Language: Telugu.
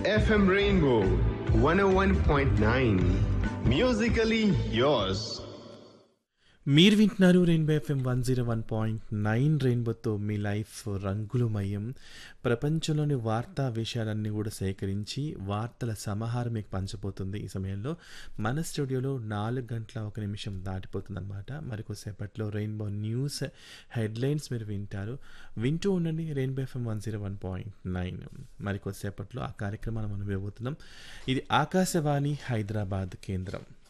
FM Rainbow 101.9. Musically yours. మీరు వింటున్నారు rainbow FM one zero one point nine రెయిన్బోతో మీ లైఫ్ రంగులమయం ప్రపంచంలోని వార్తా విషయాలన్నీ కూడా సేకరించి వార్తల సమాహారం మీకు పంచబోతుంది ఈ సమయంలో మన స్టూడియోలో నాలుగు గంటల ఒక నిమిషం దాటిపోతుంది అనమాట మరికొద్దిసేపట్లో రెయిన్బో న్యూస్ హెడ్లైన్స్ మీరు వింటారు వింటూ ఉండండి rainbow FM one zero one point nine మరికొద్దిసేపట్లో ఆ కార్యక్రమాన్ని మనం వినబోతున్నాం ఇది ఆకాశవాణి హైదరాబాద్ కేంద్రం